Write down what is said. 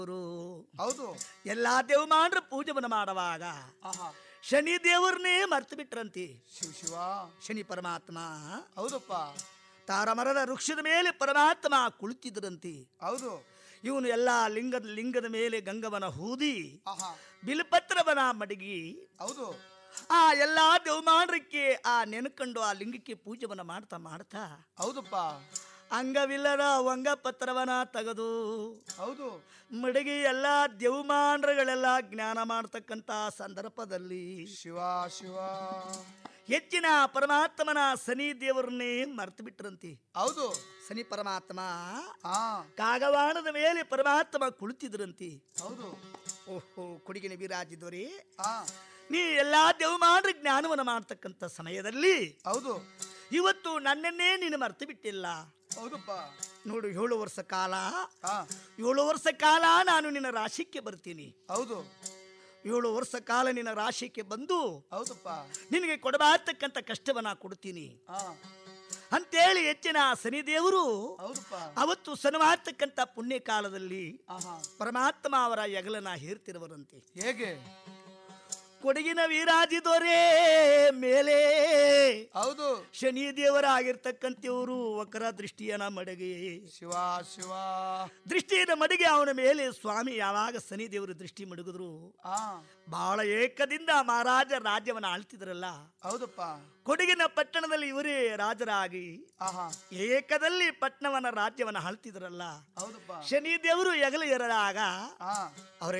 ಅವರು ಹೌದು ಎಲ್ಲಾ ದೇವಮಾನ್ರ ಪೂಜೆವನ್ನು ಮಾಡುವಾಗ ಆಹಾ ಶನಿ ದೇವರನ್ನೇ ಮರ್ತು ಬಿಟ್ರಂತಿ ಶಿವ ಶಿವ ಶನಿ ಪರಮಾತ್ಮ ಹೌದಪ್ಪ ತಾರಮರದ ವೃಕ್ಷದ ಮೇಲೆ ಪರಮಾತ್ಮ ಕುಳಿತಿದ್ರಂತಿ ಹೌದು ಇವನು ಎಲ್ಲಾ ಲಿಂಗದ ಲಿಂಗದ ಮೇಲೆ ಗಂಗವನ ಹೂದಿ ಆಹಾ ಬಿಲ್ಪತ್ರವನ ಮಡಗಿ ಹೌದು ಆ ಎಲ್ಲಾ ದೇವಮಾನರಕ್ಕೆ ಆ ನೆನಕಂಡು ಆ ಲಿಂಗಕ್ಕೆ ಪೂಜೆವನ್ನ ಮಾಡ್ತಾ ಮಾಡ್ತಾ ಹೌದಪ್ಪ ಅಂಗವಿಲ್ಲದ ವಂಗಪತ್ರವನ ತೆಗೆದು ಹೌದು ಮಡಗಿ ಎಲ್ಲ ದೇವಮಾನರುಗಳೆಲ್ಲ ಜ್ಞಾನ ಮಾಡ್ತಕ್ಕಂಥ ಸಂದರ್ಭದಲ್ಲಿ ಶಿವ ಶಿವ ಹೆಚ್ಚಿನ ಪರಮಾತ್ಮನ ಶನಿ ದೇವರನ್ನೇ ಮರ್ತು ಬಿಟ್ರಂತಿ ಹೌದು ಶನಿ ಪರಮಾತ್ಮ ಹಾ ಕಾಗವಾಣದ ಮೇಲೆ ಪರಮಾತ್ಮ ಕುಳಿತಿದ್ರಂತಿ ಹೌದು ಓಹೋ ಕೊಡಿಗಿನ ವಿರಾಜಿದವರೇ ಹಾ ನೀ ಎಲ್ಲಾ ದೇವಮಾನರ ಜ್ಞಾನವನ್ನು ಮಾಡ್ತಕ್ಕಂಥ ಸಮಯದಲ್ಲಿ ಹೌದು ಇವತ್ತು ನನ್ನನ್ನೇ ನೀನು ಮರ್ತು ಬಿಟ್ಟಿಲ್ಲ ಹೌದಪ್ಪ ನೋಡು ಏಳು ವರ್ಷ ಕಾಲ ಹಾ ಏಳು ವರ್ಷ ಕಾಲ ನಾನು ನಿನ್ನ ರಾಶಿಕ್ಕೆ ಬರ್ತೀನಿ ಹೌದು ಏಳು ವರ್ಷ ಕಾಲ ನಿನ್ನ ರಾಶಿಗೆ ಬಂದು ಹೌದಪ್ಪ ನಿನಗೆ ಕೊಡಬಾರ್ತಕ್ಕಂಥ ಕಷ್ಟವನ್ನ ಕೊಡ್ತೀನಿ ಹಾ ಅಂತೇಳಿ ಹೆಚ್ಚಿನ ಶನಿದೇವರು ಹೌದಪ್ಪ ಅವತ್ತು ಸನವಾಗ್ತಕ್ಕಂಥ ಪುಣ್ಯ ಕಾಲದಲ್ಲಿ ಆಹಾ ಪರಮಾತ್ಮ ಅವರ ಯಗಲನ ಹೇರ್ತಿರುವರಂತೆ ಹೇಗೆ ಕೊಡಗಿನ ವೀರಾಜಿದೊರೆ ಮೇಲೆ ಹೌದು ಶನಿ ದೇವರಾಗಿರ್ತಕ್ಕಂಥವರು ವಕ್ರ ದೃಷ್ಟಿಯನ ಮಡಗಿ ಶಿವ ಶಿವ ದೃಷ್ಟಿಯನ್ನ ಮಡಗಿ ಅವನ ಮೇಲೆ ಸ್ವಾಮಿ ಯಾವಾಗ ಶನಿ ದೇವರು ದೃಷ್ಟಿ ಮಡಗಿದ್ರು ಹಾ ಬಹಳ ಏಕದಿಂದ ಮಹಾರಾಜ ರಾಜ್ಯವನ್ನ ಆಳ್ತಿದ್ರಲ್ಲ ಹೌದಪ್ಪ ಕೊಡಗಿನ ಪಟ್ಟಣದಲ್ಲಿ ಇವರೇ ರಾಜರಾಗಿ ಆಹಾ ಏಕದಲ್ಲಿ ಪಟ್ಟಣವನ್ನ ರಾಜ್ಯವನ್ನ ಆಳ್ತಿದ್ರಲ್ಲ ಹೌದಪ್ಪ ಶನಿ ದೇವರು ಎಗಲು ಎರಡಾಗ ಹಾ ಅವರ